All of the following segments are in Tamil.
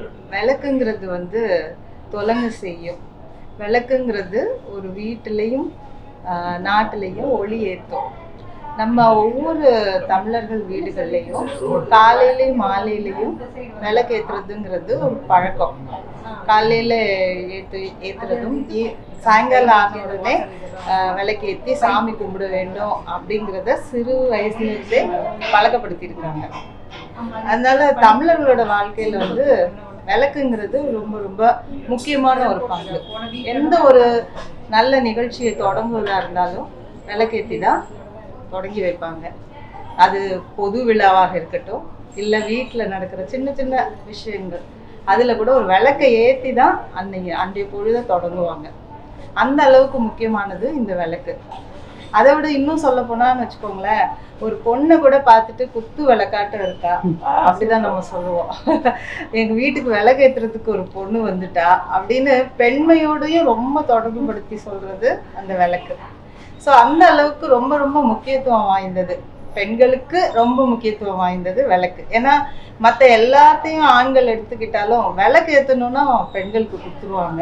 விளக்குங்கிறது வந்து தொலங்க செய்யும் விளக்குங்கிறது ஒரு வீட்டிலையும் ஆஹ், நாட்டிலையும் ஒளி ஏற்றும் நம்ம ஒவ்வொரு தமிழர்கள் வீடுகள்லையும் காலையிலையும் மாலையிலையும் விளக்கேற்றுறதுங்கிறது ஒரு பழக்கம் காலையில் ஏற்று ஏற்றுறதும் சாயங்காலம் ஆன உடனே ஆஹ், விளக்கேத்தி சாமி கும்பிட வேண்டும் அப்படிங்கிறத சிறு வயசுலேருந்தே பழக்கப்படுத்தியிருக்காங்க அதனால தமிழர்களோட வாழ்க்கையில வந்து விளக்குங்கிறது ரொம்ப ரொம்ப முக்கியமான ஒரு பங்கு எந்த ஒரு நல்ல நிகழ்ச்சியை தொடங்குவதா இருந்தாலும் விளக்கேத்தி தான் தொடங்கி வைப்பாங்க அது பொது விழாவாக இருக்கட்டும் இல்லை வீட்டில் நடக்கிற சின்ன சின்ன விஷயங்கள் அதில் கூட ஒரு விளக்கை ஏற்றி தான் அன்னைக்கு அன்றைய பொழுதை தொடங்குவாங்க அந்த அளவுக்கு முக்கியமானது இந்த விளக்கு அதை விட இன்னும் சொல்ல போனான்னு வச்சுக்கோங்களேன் ஒரு பொண்ணை கூட பார்த்துட்டு குத்து விளக்காட்டம் இருக்கா அப்படிதான் நம்ம சொல்லுவோம் எங்க வீட்டுக்கு விளக்கேத்துறதுக்கு ஒரு பொண்ணு வந்துட்டா அப்படின்னு பெண்மையோடையும் ரொம்ப தொடர்புபடுத்தி சொல்றது அந்த விளக்கு ஸோ அந்த அளவுக்கு ரொம்ப ரொம்ப முக்கியத்துவம் வாய்ந்தது பெண்களுக்கு ரொம்ப முக்கியத்துவம் வாய்ந்தது விளக்கு ஏன்னா மற்ற எல்லாத்தையும் ஆண்கள் எடுத்துக்கிட்டாலும் விளக்கு ஏற்றணும்னா பெண்களுக்கு கொடுத்துருவாங்க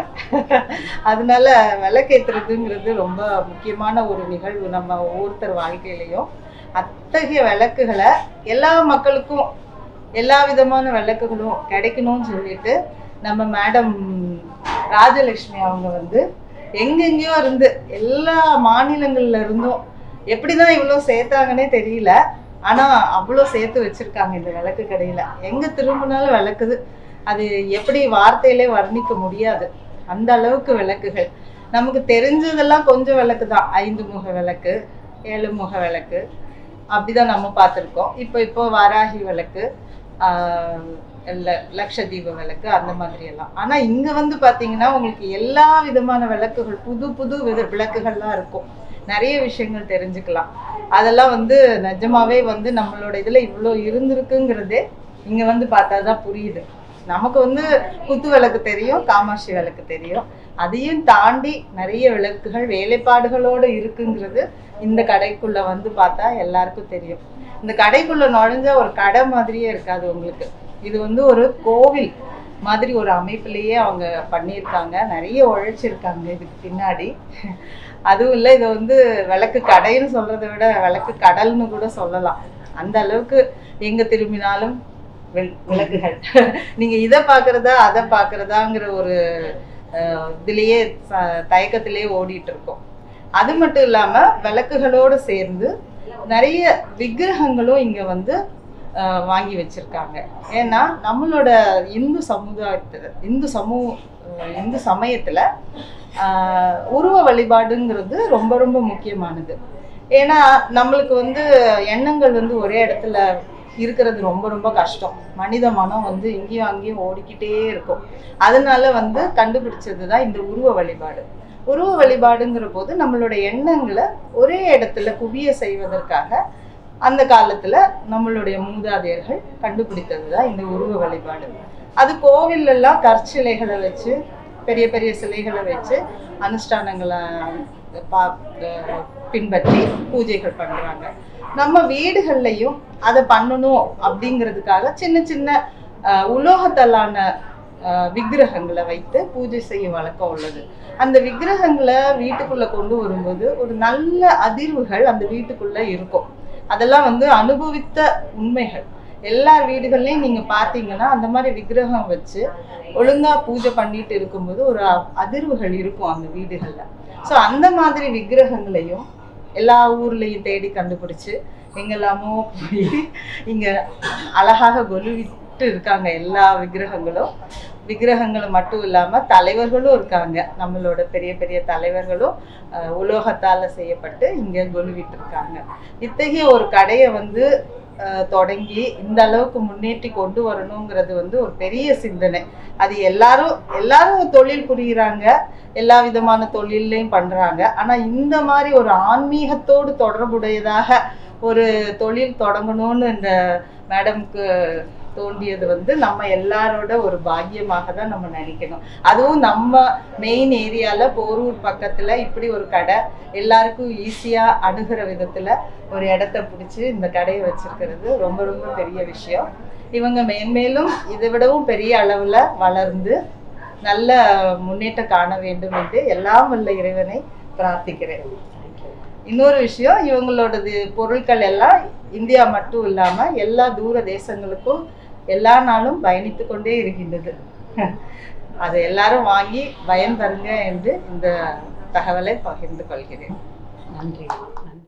அதனால விளக்கு ஏற்றுறதுங்கிறது ரொம்ப முக்கியமான ஒரு நிகழ்வு நம்ம ஒவ்வொருத்தர் வாழ்க்கையிலையும் அத்தகைய விளக்குகளை எல்லா மக்களுக்கும் எல்லா விதமான விளக்குகளும் கிடைக்கணும்னு சொல்லிட்டு நம்ம மேடம் ராஜலட்சுமி அவங்க வந்து எங்கெங்கேயோ இருந்து எல்லா மாநிலங்கள்ல இருந்தும் எப்படிதான் இவ்வளோ சேர்த்தாங்கன்னே தெரியல ஆனா அவ்வளோ சேர்த்து வச்சிருக்காங்க இந்த விளக்கு கடையில எங்க திரும்பினாலும் விளக்குது அது எப்படி வார்த்தையிலே வர்ணிக்க முடியாது அந்த அளவுக்கு விளக்குகள் நமக்கு தெரிஞ்சதெல்லாம் கொஞ்சம் விளக்கு தான் ஐந்து முக விளக்கு ஏழு முக விளக்கு அப்படிதான் நம்ம பார்த்துருக்கோம் இப்போ இப்போ வாராகி விளக்கு ஆஹ் ல- லக்ஷதீப விளக்கு அந்த மாதிரி எல்லாம் ஆனா இங்க வந்து பாத்தீங்கன்னா உங்களுக்கு எல்லா விதமான விளக்குகள் புது புது வித விளக்குகள்லாம் இருக்கும் நிறைய விஷயங்கள் தெரிஞ்சுக்கலாம் அதெல்லாம் வந்து நிஜமாவே வந்து நம்மளோட இதுல இவ்வளோ இருந்திருக்குங்கிறதே இங்க வந்து பார்த்தா தான் புரியுது நமக்கு வந்து குத்து விளக்கு தெரியும் காமாட்சி விளக்கு தெரியும் அதையும் தாண்டி நிறைய விளக்குகள் வேலைப்பாடுகளோட இருக்குங்கிறது இந்த கடைக்குள்ள வந்து பார்த்தா எல்லாருக்கும் தெரியும் இந்த கடைக்குள்ள நுழைஞ்ச ஒரு கடை மாதிரியே இருக்காது உங்களுக்கு இது வந்து ஒரு கோவில் மாதிரி ஒரு அமைப்பிலேயே அவங்க பண்ணியிருக்காங்க நிறைய உழைச்சிருக்காங்க இதுக்கு பின்னாடி அதுவும் இல்லை இதை வந்து விளக்கு கடைன்னு சொல்றதை விட விளக்கு கடல்னு கூட சொல்லலாம் அந்த அளவுக்கு எங்க திரும்பினாலும் வில்- விளக்குகள் நீங்க இதை பார்க்கறதா அதை பார்க்கறதாங்கிற ஒரு அஹ், இதுலயே ச- தயக்கத்திலேயே ஓடிட்டு இருக்கோம் அது மட்டும் இல்லாம விளக்குகளோடு சேர்ந்து நிறைய விக்கிரகங்களும் இங்க வந்து அஹ், வாங்கி வச்சிருக்காங்க ஏன்னா நம்மளோட இந்து சமுதாயத்துல இந்து சமூக அஹ், இந்து சமயத்துல ஆஹ், உருவ வழிபாடுங்கிறது ரொம்ப ரொம்ப முக்கியமானது ஏன்னா நம்மளுக்கு வந்து எண்ணங்கள் வந்து ஒரே இடத்துல இருக்கிறது ரொம்ப ரொம்ப கஷ்டம் மனித மனம் வந்து இங்கேயும் அங்கேயும் ஓடிக்கிட்டே இருக்கும் அதனால வந்து கண்டுபிடிச்சது தான் இந்த உருவ வழிபாடு உருவ வழிபாடுங்கிற போது நம்மளோட எண்ணங்களை ஒரே இடத்துல குவிய செய்வதற்காக அந்த காலத்துல நம்மளுடைய மூதாதையர்கள் கண்டுபிடித்தது தான் இந்த உருவ வழிபாடு அது கோவில்ல எல்லாம் கற்சிலைகளை வச்சு பெரிய பெரிய சிலைகளை வச்சு அனுஷ்டானங்களை பா- அஹ் பின்பற்றி பூஜைகள் பண்றாங்க நம்ம வீடுகள்லையும் அதை பண்ணணும் அப்படிங்கிறதுக்காக சின்ன சின்ன அஹ், உலோகத்தலான அஹ், விக்கிரகங்களை வைத்து பூஜை செய்யும் வழக்கம் உள்ளது அந்த விக்கிரகங்களை வீட்டுக்குள்ள கொண்டு வரும்போது ஒரு நல்ல அதிர்வுகள் அந்த வீட்டுக்குள்ள இருக்கும் அதெல்லாம் வந்து அனுபவித்த உண்மைகள் எல்லா வீடுகள்லையும் நீங்க பார்த்தீங்கன்னா அந்த மாதிரி விக்கிரகம் வச்சு ஒழுங்கா பூஜை பண்ணிட்டு இருக்கும்போது ஒரு அ- அதிர்வுகள் இருக்கும் அந்த வீடுகள்ல ஸோ அந்த மாதிரி விக்கிரகங்களையும் எல்லா ஊர்லயும் தேடி கண்டுபிடிச்சு எங்கெல்லாமோ போய் இங்க அழகாக கொலுவிட்டு இருக்காங்க எல்லா விக்கிரகங்களும் விக்கிரகங்கள் மட்டும் இல்லாம தலைவர்களும் இருக்காங்க நம்மளோட பெரிய பெரிய தலைவர்களும் அஹ், உலோகத்தால செய்யப்பட்டு இங்க கொலுவிட்டு இருக்காங்க இத்தகைய ஒரு கடையை வந்து அஹ், தொடங்கி இந்த அளவுக்கு முன்னேற்றி கொண்டு வரணுங்கிறது வந்து ஒரு பெரிய சிந்தனை அது எல்லாரும் எல்லாரும் தொழில் புரியுறாங்க எல்லா விதமான தொழிலையும் பண்றாங்க ஆனா இந்த மாதிரி ஒரு ஆன்மீகத்தோடு தொடர்புடையதாக ஒரு தொழில் தொடங்கணும்னு இந்த மேடம்க்கு தோண்டியது வந்து நம்ம எல்லாரோட ஒரு பாக்கியமாக தான் நம்ம நினைக்கணும் அதுவும் நம்ம மெயின் ஏரியால போரூர் பக்கத்துல இப்படி ஒரு கடை எல்லாருக்கும் ஈஸியா அணுகிற விதத்துல ஒரு இடத்த பிடிச்சி இந்த கடையை வச்சிருக்கிறது ரொம்ப ரொம்ப பெரிய விஷயம் இவங்க மேன்மேலும் இதை விடவும் பெரிய அளவில் வளர்ந்து நல்ல முன்னேற்றம் காண வேண்டும் என்று எல்லாம் வல்ல இறைவனை பிரார்த்திக்கிறேன் இன்னொரு விஷயம் இவங்களோடது பொருட்கள் எல்லாம் இந்தியா மட்டும் இல்லாமல் எல்லா தூர தேசங்களுக்கும் எல்லா நாளும் பயணித்து கொண்டே இருக்கின்றது அதை எல்லாரும் வாங்கி பயன்பெறுங்க என்று இந்த தகவலை பகிர்ந்து கொள்கிறேன் நன்றி நன்றி